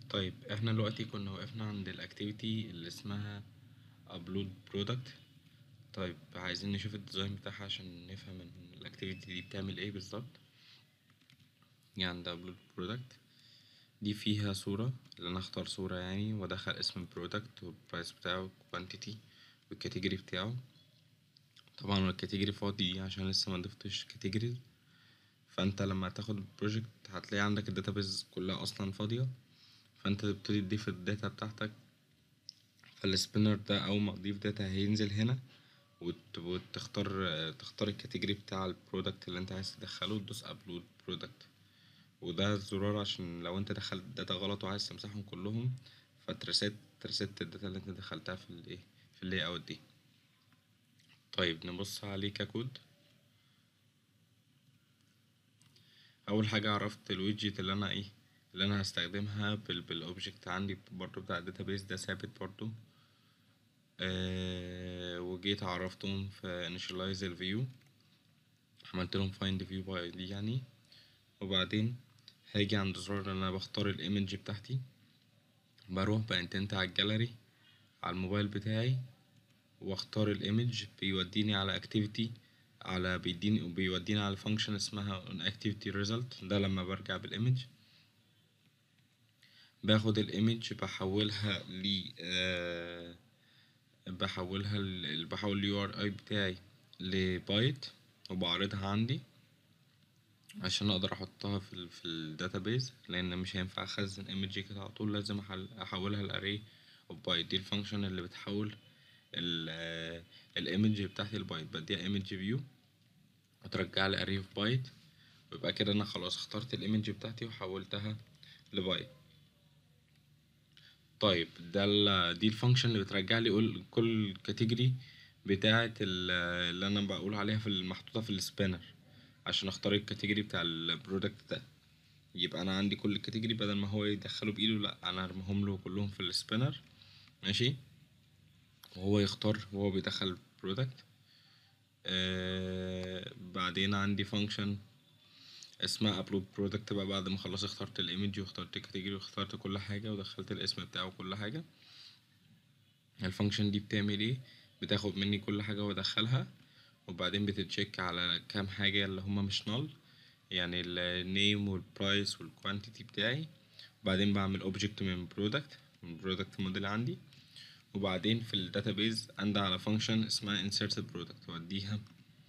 طيب احنا دلوقتي كنا وقفنا عند الأكتيفيتي اللي اسمها أبلود برودكت طيب عايزين نشوف الديزاين بتاعها عشان نفهم الأكتيفيتي دي بتعمل ايه بالظبط يعني ده أبلود برودكت دي فيها صورة اللي أنا أختار صورة يعني وأدخل اسم البرودكت والبرايس بتاعه والكوانتيتي والكاتيجوري بتاعه طبعا الكاتيجوري فاضي عشان لسه مضفتش كاتيجوريز فانت لما تاخد البروجكت هتلاقي عندك الداتابيز كلها اصلا فاضية فانت تبتدي تضيف الداتا بتاعتك فالسبينر ده اول ما تضيف داتا هينزل هنا وت- وتختار تختار الكاتيجوري بتاع البرودكت اللي انت عايز تدخله وتدوس ابلود برودكت وده الزرار عشان لو انت دخلت داتا غلط وعايز تمسحهم كلهم فترست ترست الداتا اللي انت دخلتها في الايه في اللاي اوت دي طيب نبص عليه ككود اول حاجه عرفت الويدجت اللي انا ايه اللي انا هستخدمها بال بالاوبجكت عندي برضو بتاع الداتابيس ده ثابت برضو آه وجيت عرفتهم في initialize الفيو عملت لهم find view by ID يعني وبعدين هاجي عند زرار اللي انا بختار الايمج بتاعتي بروح بانتنت على الجاليري على الموبايل بتاعي واختار الايمج بيوديني على activity على بيديني بيوديني على function اسمها on activity result ده لما برجع بالايمج باخد الايمج بحولها ل آه بحولها ل بحول اليو ار اي بتاعي لبايت وبعرضها عندي عشان اقدر احطها في ال في الداتابيز لان مش هينفع اخزن ايمج كده على طول لازم أحل- احولها لاري اوف بايت دي الفانكشن اللي بتحول الايمج بتاعتي البايت بديها ايمج فيو وترجع لي اري اوف بايت ويبقى كده انا خلاص اخترت الايمج بتاعتي وحولتها لبايت طيب ده ال دي الفانكشن اللي بترجع لي كل كل كاتيجوري بتاعة ال- اللي انا بقول عليها في المحطوطة في السبانر عشان اختار الكاتيجوري بتاع البرودكت ده يبقى انا عندي كل كاتيجوري بدل ما هو يدخله بايده لا انا ارميهم له كلهم في السبانر ماشي وهو يختار وهو بيدخل البرودكت آه بعدين عندي فانكشن اسمها ابلود برودكت بقى بعد ما خلاص اخترت الايمج واخترت الكاتيجوري واخترت كل حاجه ودخلت الاسم بتاعه وكل حاجه الفانكشن دي بتعمل ايه بتاخد مني كل حاجه وادخلها وبعدين بتتشيك على كام حاجه اللي هما مش نال يعني النيم والبرايس والكوانتيتي بتاعي وبعدين بعمل اوبجكت من برودكت من برودكت موديل عندي وبعدين في الداتابيز عندي على فانكشن اسمها insert product واديها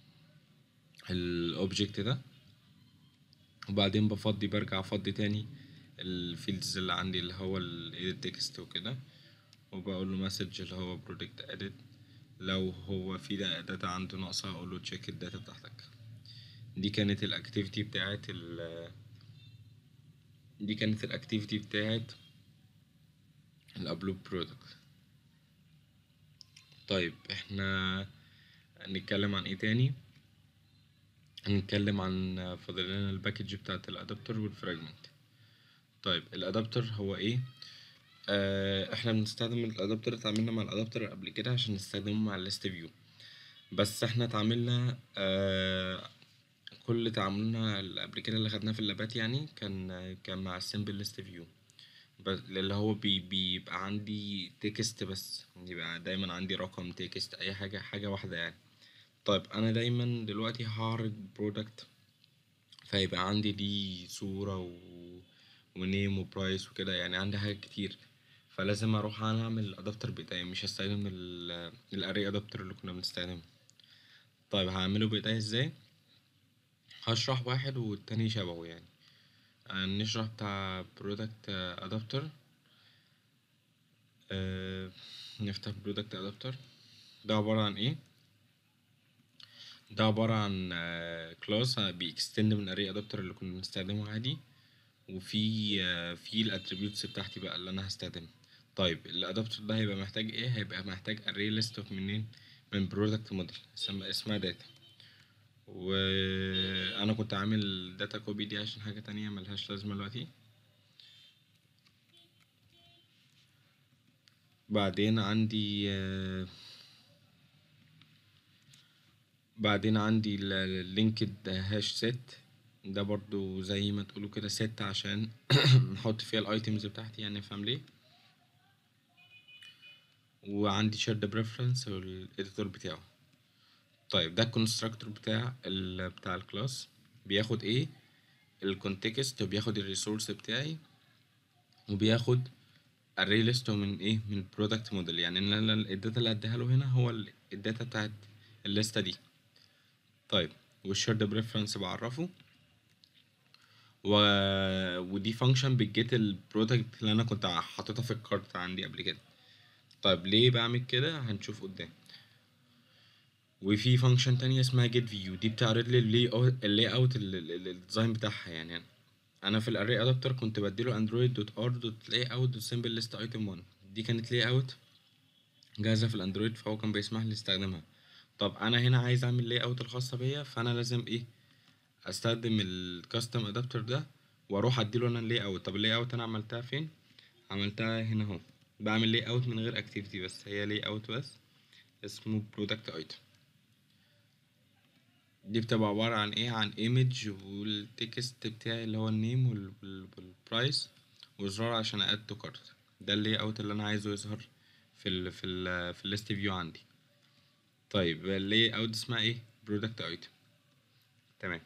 الاوبجكت ده وبعدين بفضي برجع افضي تاني الفيلدز اللي عندي اللي هو ال text وكده وبقول له مسج اللي هو product edit لو هو في داتا عنده ناقصة اقول له تشيك الداتا بتاعتك دي كانت الاكتيفيتي بتاعت ال دي كانت الاكتيفيتي بتاعت الابلود برودكت طيب احنا هنتكلم عن ايه تاني هنتكلم عن فاضل لنا الباكج بتاعت الادابتر والفراجمنت طيب الادابتر هو ايه آه احنا بنستخدم الادابتر اتعاملنا مع الادابتر قبل كده عشان نستخدمه مع الليست فيو بس احنا اتعاملنا آه كل تعاملنا اللي قبل كده اللي خدناه في اللابات يعني كان كان مع السمبل ليست فيو اللي هو بي بيبقى عندي تكست بس يبقى دايما عندي رقم تكست اي حاجة حاجة واحدة يعني طيب انا دايما دلوقتي هعرض برودكت فيبقى عندي دي صورة و... ونيم وبرايس وكده يعني عندي حاجات كتير فلازم اروح انا اعمل الادابتر بتاعي مش هستخدم الاري ادابتر اللي كنا بنستخدمه طيب هعمله بايديا ازاي هشرح واحد والتاني شبهه يعني نشرح بتاع برودكت ادابتر نفتح برودكت ادابتر ده عبارة عن ايه ده عبارة عن كلاس بيكستند من array adapter اللي كنا بنستخدمه عادي وفي في الاتريبيوتس بتاعتي بقى اللي انا هستخدمها طيب الادابتر ده هيبقى محتاج ايه هيبقى محتاج array list of منين من product model اسمها داتا وانا كنت عامل داتا كوبي دي عشان حاجة تانية ملهاش لازمة دلوقتي بعدين عندي بعدين عندي اللينكد هاش سيت ده برضو زي ما تقولوا كده ست عشان نحط فيها الايتمز بتاعتي يعني نفهم ليه وعندي shared preference والإديتور بتاعه طيب ده الكونستراكتور بتاع ال بتاع الكلاس بياخد ايه الكونتكست وبياخد الريسورس بتاعي وبياخد array list من ايه من البرودكت موديل يعني ان انا الداتا اللي هديها له هنا هو ال- الداتا بتاعت الليستة دي طيب والشيرد بريفرنس بعرفه و... ودي فانكشن بتجيت البرودكت اللي انا كنت حاططها في الكارت عندي قبل كده طيب ليه بعمل كده هنشوف قدام وفي فانكشن تانية اسمها get view دي بتعرض لي اللاي اوت الديزاين بتاعها يعني انا في الاري ادابتر كنت بديله اندرويد دوت ار دوت لاي اوت دوت سمبل ليست ايتم 1 دي كانت لاي اوت جاهزه في الاندرويد فهو كان بيسمح لي استخدمها طب انا هنا عايز اعمل لاي اوت الخاصه بيا فانا لازم ايه استخدم الكاستم ادابتر ده واروح اديله انا اللاي اوت طب اللاي اوت انا عملتها فين عملتها هنا اهو بعمل لاي اوت من غير اكتيفيتي بس هي لاي اوت بس اسمه برودكت ايتم دي بتبقى عبارة عن ايه عن ايمج والتكست بتاعي اللي هو النيم والبرايس وزرار عشان اد تو كارت ده اللي اوت اللي انا عايزه يظهر في ال في ال في الليست فيو عندي طيب اللي اوت اسمها ايه برودكت ايتم تمام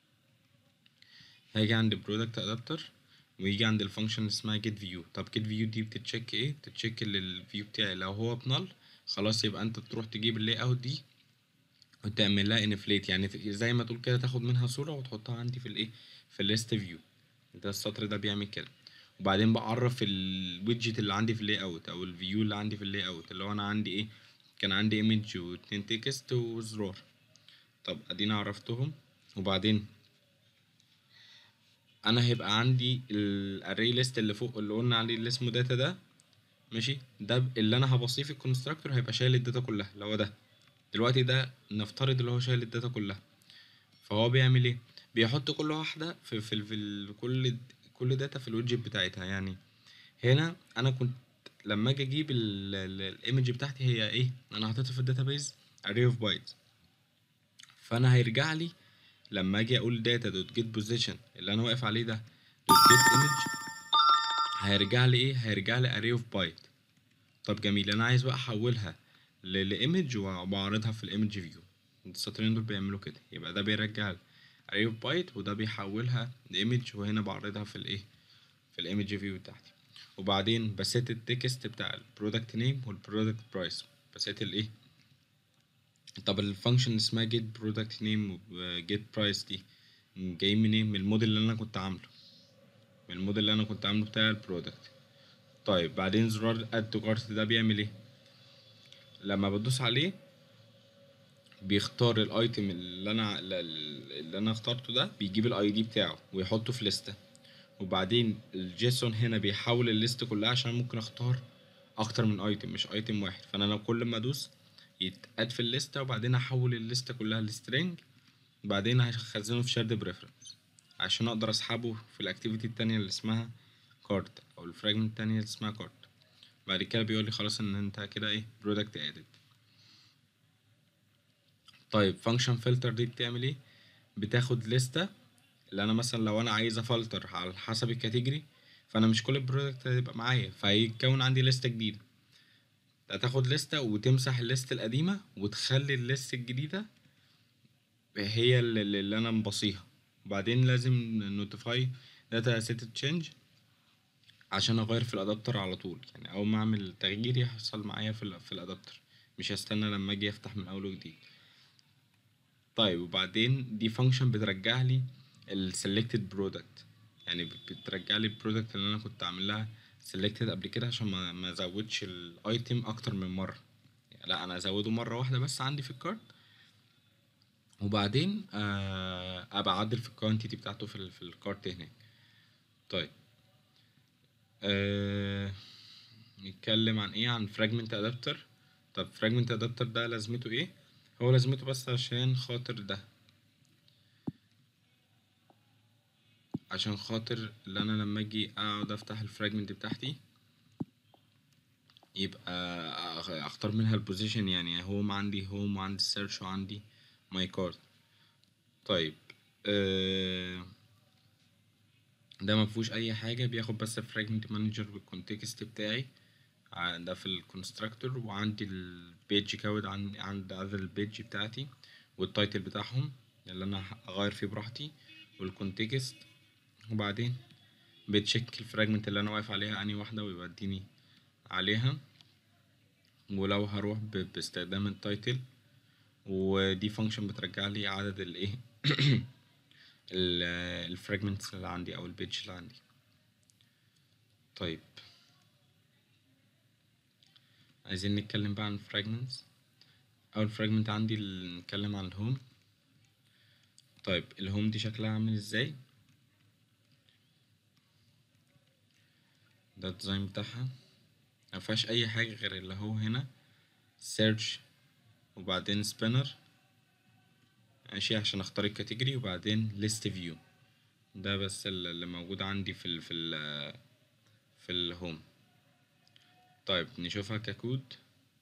هيجي عند برودكت ادابتر ويجي عند الفانكشن اسمها get view طب get view دي بتتشيك ايه بتتشيك الفيو بتاعي لو هو بنال خلاص يبقى انت تروح تجيب اللاي اوت دي وتعمل لها انفليت يعني زي ما تقول كده تاخد منها صورة وتحطها عندي في الايه في الليست فيو ده السطر ده بيعمل كده وبعدين بعرف الويدجت اللي عندي في اللاي اوت او الفيو اللي عندي في اللاي اوت اللي هو انا عندي ايه كان عندي ايمج واتنين تكست وزرار طب ادينا عرفتهم وبعدين انا هيبقى عندي الاري ليست اللي فوق اللي قلنا عليه اللي اسمه داتا ده ماشي ده اللي انا هبصيه في الكونستراكتور هيبقى شايل الداتا كلها اللي هو ده دلوقتي ده نفترض اللي هو شايل الداتا كلها فهو بيعمل ايه بيحط كل واحده في في, ال- في ال- كل كل داتا في الويدجت بتاعتها يعني هنا انا كنت لما اجي اجيب الايمج بتاعتي هي ايه انا حطيتها في الداتابيز array of bytes فانا هيرجع لي لما اجي اقول data dot get position اللي انا واقف عليه ده dot get image هيرجع لي ايه هيرجع لي array of byte طب جميل انا عايز بقى احولها لايمج وبعرضها في الايمج فيو السطرين دول بيعملوا كده يبقى ده بيرجع array of byte وده بيحولها لايمج وهنا بعرضها في الايه في الايمج فيو بتاعتي وبعدين بسيت التكست بتاع البرودكت نيم والبرودكت برايس بسيت الايه طب الفانكشن اسمها get product name و get price دي جاي منين من الموديل اللي انا كنت عامله من الموديل اللي انا كنت عامله بتاع البرودكت طيب بعدين زرار add to cart ده بيعمل ايه لما بدوس عليه بيختار الايتم اللي انا اللي انا اخترته ده بيجيب الاي دي بتاعه ويحطه في لستة وبعدين الجيسون هنا بيحول الليست كلها عشان ممكن اختار اكتر من ايتم مش ايتم واحد فانا لو كل ما ادوس يتقاد في الليستة وبعدين احول الليستة كلها لسترينج وبعدين هخزنه في شارد بريفرنس عشان اقدر اسحبه في الاكتيفيتي التانية اللي اسمها كارت او الفراجمنت التانية اللي اسمها كارت بعد كده بيقول لي خلاص ان انت كده ايه برودكت ادد طيب فانكشن فلتر دي بتعمل ايه بتاخد لستة اللي انا مثلا لو انا عايز افلتر على حسب الكاتيجوري فانا مش كل البرودكت هتبقى معايا فهيتكون عندي لستة جديدة هتاخد لستة وتمسح الليست القديمة وتخلي الليست الجديدة هي اللي, اللي انا مبصيها وبعدين لازم نوتيفاي داتا سيت تشينج عشان اغير في الادابتر على طول يعني اول ما اعمل تغيير يحصل معايا في ال في الادابتر مش هستنى لما اجي افتح من اول وجديد طيب وبعدين دي فانكشن بترجع لي السلكتد برودكت يعني بترجع لي البرودكت اللي انا كنت عامل لها سلكتد قبل كده عشان ما ما ازودش الايتم اكتر من مره يعني لا انا ازوده مره واحده بس عندي في الكارت وبعدين آه ابقى اعدل في الكوانتيتي بتاعته في ال في الكارت هناك طيب آه نتكلم عن ايه عن فراجمنت ادابتر طب فراجمنت ادابتر ده لازمته ايه هو لازمته بس عشان خاطر ده عشان خاطر اللي انا لما اجي اقعد افتح الفراجمنت بتاعتي يبقى اختار منها البوزيشن يعني هوم عندي هوم وعندي سيرش وعندي ماي كارد طيب آه، ده مفهوش اي حاجة بياخد بس fragment manager بالكونتكست بتاعي ع- ده في الكونستراكتور وعندي البيج كود عن عند هذا البيج بتاعتي والتايتل بتاعهم اللي انا ه- اغير فيه براحتي والكونتكست وبعدين بتشيك الفراجمنت اللي انا واقف عليها انهي واحدة ويوديني عليها ولو هروح ب- باستخدام التايتل ودي فانكشن بترجع لي عدد الايه الفراجمنتس اللي عندي او البيج اللي عندي طيب عايزين نتكلم بقى عن fragments اول fragment عندي اللي نتكلم عن الهوم طيب الهوم دي شكلها عامل ازاي ده الديزاين بتاعها مفيهاش اي حاجة غير اللي هو هنا search وبعدين spinner ماشي عشان اختار الكاتيجوري وبعدين list view ده بس ال- اللي موجود عندي في ال في ال في الهوم طيب نشوفها ككود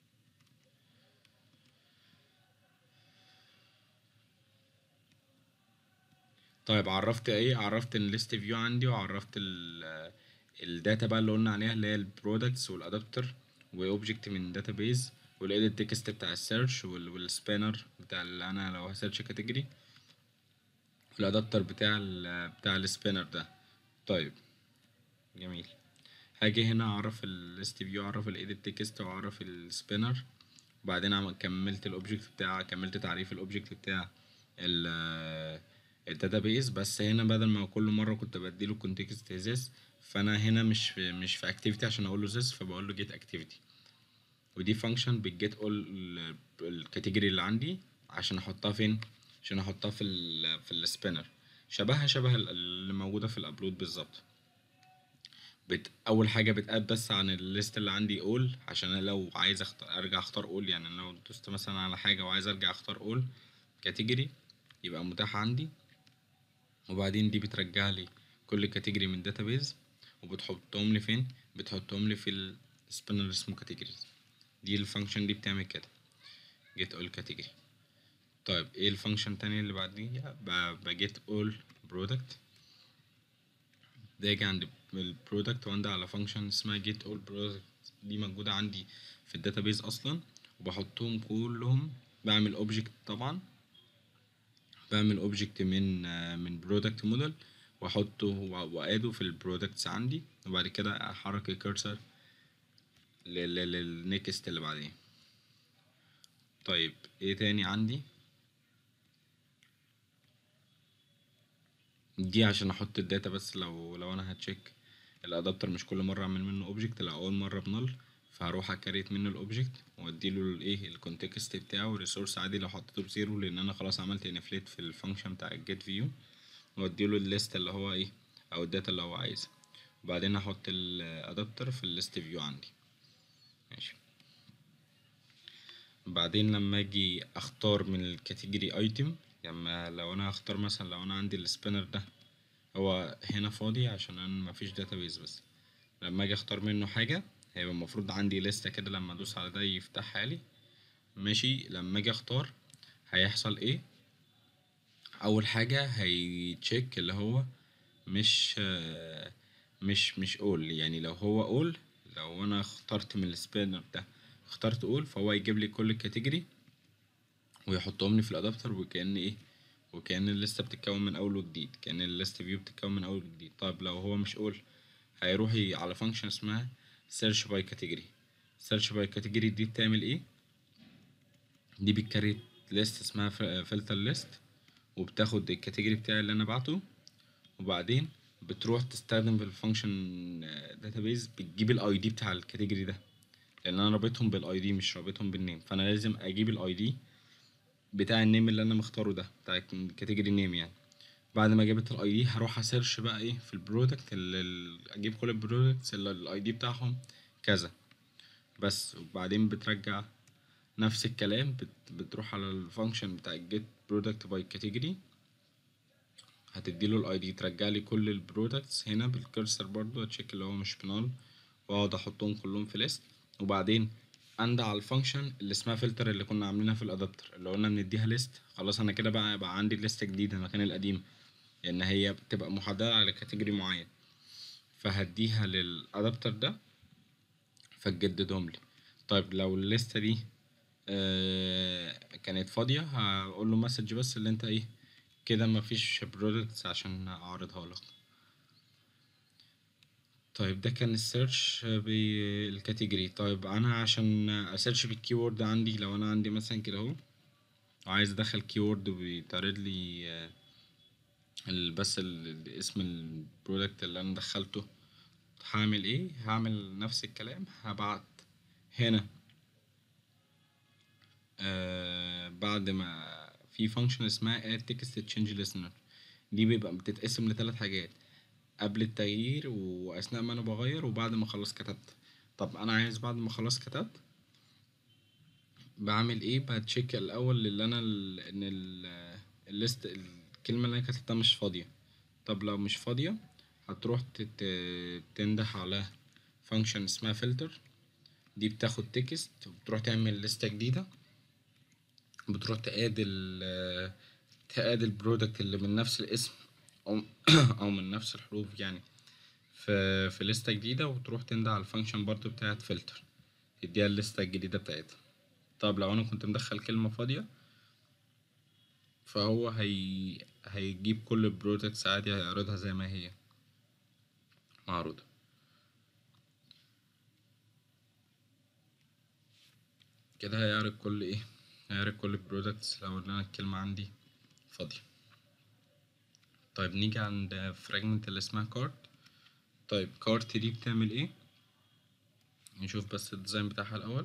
طيب عرفت ايه عرفت ان list view عندي وعرفت ال الداتا بقى اللي قلنا عليها اللي هي البرودكتس والادابتر واوبجكت من داتابيز والايديت تكست بتاع السيرش والسبانر بتاع اللي انا لو هسيرش كاتيجوري والادابتر بتاع ال بتاع السبانر ده طيب جميل هاجي هنا اعرف الليست فيو اعرف الايديت تكست واعرف السبانر وبعدين عم كملت الاوبجكت بتاع كملت تعريف الاوبجكت بتاع ال الداتابيز بس هنا بدل ما كل مره كنت بديله كونتكست ذس فانا هنا مش في مش في اكتيفيتي عشان اقول له ذس فبقول له جيت اكتيفيتي ودي فانكشن بتجيت اول الكاتيجوري اللي عندي عشان احطها فين عشان احطها في ال في السبينر شبهها شبه ال- اللي موجوده في الابلود بالظبط بت اول حاجه بتقاد بس عن الليست اللي عندي اول عشان أنا لو عايز أختار ارجع اختار اول يعني أنا لو دوست مثلا على حاجه وعايز ارجع اختار اول كاتيجوري يبقى متاح عندي وبعدين دي بترجع لي كل كاتيجوري من داتابيز وبتحطهم لي فين بتحطهم لي في السبينر اسمه كاتيجوريز دي الفانكشن دي بتعمل كده get all category طيب ايه الفانكشن التانية اللي بعديها بجيت all product باجي عند البرودكت وعندي على فانكشن اسمها get all product دي موجودة عندي في الداتابيز اصلا وبحطهم كلهم بعمل اوبجكت طبعا بعمل اوبجكت من آه، من برودكت موديل واحطه واقاده في البرودكتس عندي وبعد كده احرك الكرسر للنكست اللي بعديه طيب ايه تاني عندي دي عشان احط الداتا بس لو لو انا هتشيك الادابتر مش كل مره اعمل منه اوبجكت لا اول مره بنل فهروح اكريت منه الاوبجكت واديله الايه الكونتكست بتاعه والريسورس عادي لو حطيته بزيرو لان انا خلاص عملت انفليت في الفانكشن بتاع الجيت فيو واديله الليست اللي هو ايه او الداتا اللي هو عايزها وبعدين احط الادابتر في الليست فيو عندي ماشي بعدين لما اجي اختار من الكاتيجوري ايتم لما لو انا هختار مثلا لو انا عندي السبينر ده هو هنا فاضي عشان انا مفيش داتابيز بس لما اجي اختار منه حاجه هيبقى المفروض عندي لستة كده لما ادوس على ده يفتحها لي ماشي لما اجي اختار هيحصل ايه اول حاجه هيتشيك اللي هو مش آه، مش مش اول يعني لو هو اول لو انا اخترت من السبينر ده اخترت اول فهو يجيب لي كل الكاتيجوري ويحطهم لي في الادابتر وكأن ايه وكأن الليستة بتتكون من اول وجديد كأن الليست فيو بتتكون من اول وجديد طيب لو هو مش اول هيروح ي- على فانكشن اسمها search by category search by category دي بتعمل ايه دي بتكريت ليست اسمها فلتر ليست وبتاخد الكاتيجوري بتاعي اللي انا بعته وبعدين بتروح تستخدم في الفانكشن داتابيز بتجيب الاي دي بتاع الكاتيجوري ده لان انا رابطهم بالاي دي مش رابطهم بالنيم فانا لازم اجيب الاي دي بتاع النيم اللي انا مختاره ده بتاع الكاتيجوري نيم يعني بعد ما جبت الاي دي هروح اسيرش بقى ايه في البرودكت اللي ال- اجيب كل البرودكتس اللي الاي دي بتاعهم كذا بس وبعدين بترجع نفس الكلام بت بتروح على الفانكشن بتاع الجيت برودكت باي كاتيجوري هتديله الاي دي ترجع لي كل البرودكتس هنا بالكرسر برضو اتشيك اللي هو مش بنال واقعد احطهم كلهم في ليست وبعدين اندى على الفانكشن اللي اسمها فلتر اللي كنا عاملينها في الادابتر اللي قلنا بنديها ليست خلاص انا كده بقى بقى عندي ليست جديدة مكان القديمة لان هي بتبقى محددة على كاتيجوري معين فهديها للادابتر ده فتجددهم لي طيب لو الليستة دي آه، كانت فاضية هقول له مسج بس اللي انت ايه كده مفيش برودكتس عشان اعرضها لك طيب ده كان السيرش بالكاتيجوري طيب انا عشان اسيرش بالكيورد عندي لو انا عندي مثلا كده اهو وعايز ادخل كيورد وبيتعرض لي آه، ال- بس ال- اسم البرودكت اللي انا دخلته هعمل ايه هعمل نفس الكلام هبعت هنا آه بعد ما في فانكشن اسمها add text change listener دي بيبقى بتتقسم لثلاث حاجات قبل التغيير واثناء ما انا بغير وبعد ما خلاص كتبت طب انا عايز بعد ما خلاص كتبت بعمل ايه بتشيك الاول اللي انا ال- ان ال- الليست الكلمه اللي انا كتبتها مش فاضيه طب لو مش فاضيه هتروح تت- تنده على فانكشن اسمها filter دي بتاخد تكست وبتروح تعمل لستة جديدة بتروح تقاد ال تقاد البرودكت اللي من نفس الاسم أو أو من نفس الحروف يعني في في لستة جديدة وتروح تنده على الفانكشن برضو بتاعت فلتر تديها الليستة الجديدة بتاعتها طب لو أنا كنت مدخل كلمة فاضية فهو هي هيجيب كل البرودكتس عادي هيعرضها زي ما هي معروضة كده هيعرض كل ايه هيعرض كل البرودكتس لو ان انا الكلمة عندي فاضية طيب نيجي عند فراجمنت اللي اسمها كارت طيب كارت دي بتعمل ايه نشوف بس الديزاين بتاعها الاول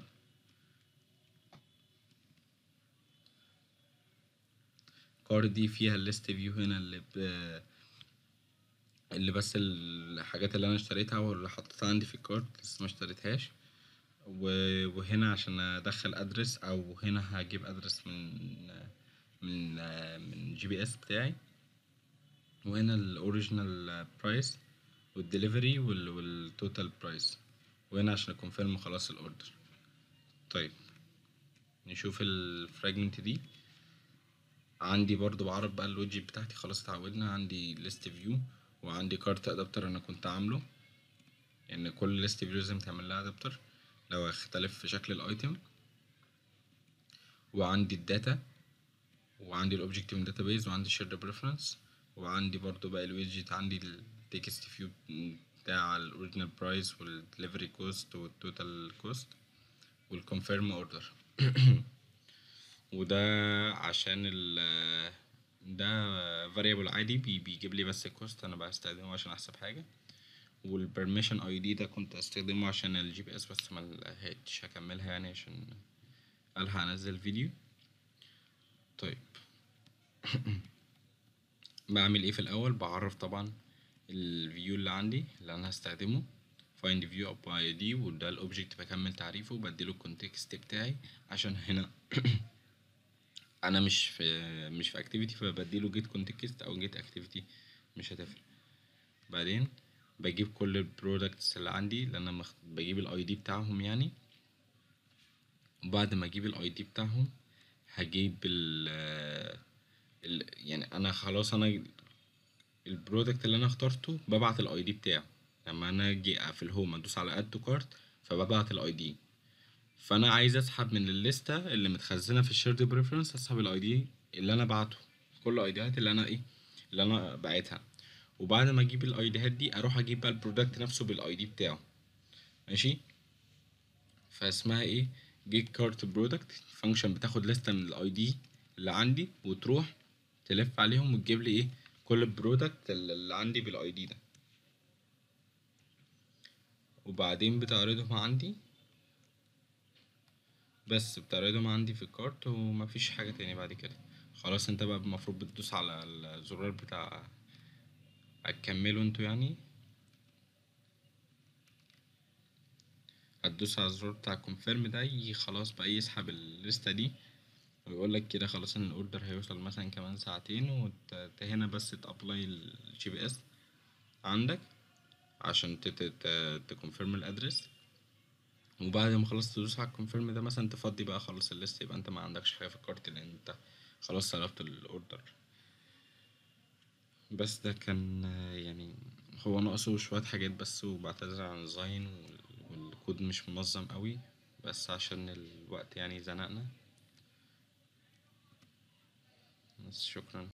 كارت دي فيها الليست فيو هنا اللي ب... اللي بس الحاجات اللي انا اشتريتها واللي حطيتها عندي في الكارت لسه ما اشتريتهاش و- وهنا عشان ادخل ادرس او هنا هجيب ادرس من من من جي بي اس بتاعي وهنا الاوريجينال برايس والدليفري والتوتال برايس وهنا عشان اكونفيرم خلاص الاوردر طيب نشوف الفراجمنت دي عندي برضو بعرف بقى الويدجت بتاعتي خلاص اتعودنا عندي ليست فيو وعندي كارت ادابتر انا كنت عامله ان كل ليست فيو لازم تعمل لها ادابتر لو اختلف في شكل الايتم وعندي الداتا وعندي الاوبجكت من داتابيز وعندي شيرد بريفرنس وعندي برضو بقى الويدجت عندي التكست فيو بتاع الاوريجينال برايس والدليفري كوست والتوتال كوست والكونفيرم اوردر وده عشان ال ده variable عادي بي- بيجيب لي بس الكوست انا بستخدمه عشان احسب حاجه والبرميشن اي دي ده كنت استخدمه عشان الجي بي اس بس ما لحقتش هكملها يعني عشان الحق انزل فيديو طيب بعمل ايه في الاول بعرف طبعا الفيو اللي عندي اللي انا هستخدمه find view up by id وده الاوبجكت بكمل تعريفه بديله الكونتكست بتاعي عشان هنا انا مش في مش في اكتيفيتي فبديله جيت كونتكست او جيت اكتيفيتي مش هتفرق بعدين بجيب كل البرودكتس اللي عندي اللي انا مخ... بجيب الاي دي بتاعهم يعني وبعد ما اجيب الاي دي بتاعهم هجيب ال ال يعني انا خلاص انا البرودكت اللي انا اخترته ببعت الاي دي بتاعه لما انا اجي في الهوم ادوس على اد تو كارت فببعت الاي دي فانا عايز اسحب من الليسته اللي متخزنه في الشيرد بريفرنس اسحب الاي دي اللي انا بعته كل الايديات اللي انا ايه اللي انا بعتها وبعد ما اجيب الايديات دي اروح اجيب بقى البرودكت نفسه بالاي دي بتاعه ماشي فاسمها ايه جيت كارت برودكت فانكشن بتاخد لستة من الاي دي اللي عندي وتروح تلف عليهم وتجيب لي ايه كل البرودكت اللي عندي بالاي دي ده وبعدين بتعرضهم عندي بس بتعرضهم عندي في الكارت ومفيش حاجة تاني بعد كده خلاص انت بقى المفروض بتدوس على الزرار بتاع هتكملوا انتوا يعني هتدوس على الزرار بتاع confirm ده ي- خلاص بقى يسحب الليستة دي ويقول لك كده خلاص ان الاوردر هيوصل مثلا كمان ساعتين وانت هنا بس تابلاي الجي بي اس عندك عشان تكونفيرم الادرس وبعد ما خلاص تدوس على الكونفيرم ده مثلا تفضي بقى خالص الليست يبقى انت ما عندكش حاجة في الكارت لان انت خلاص طلبت الاوردر بس ده كان يعني هو ناقصه شوية حاجات بس وبعتذر عن الديزاين والكود مش منظم اوي بس عشان الوقت يعني زنقنا بس شكرا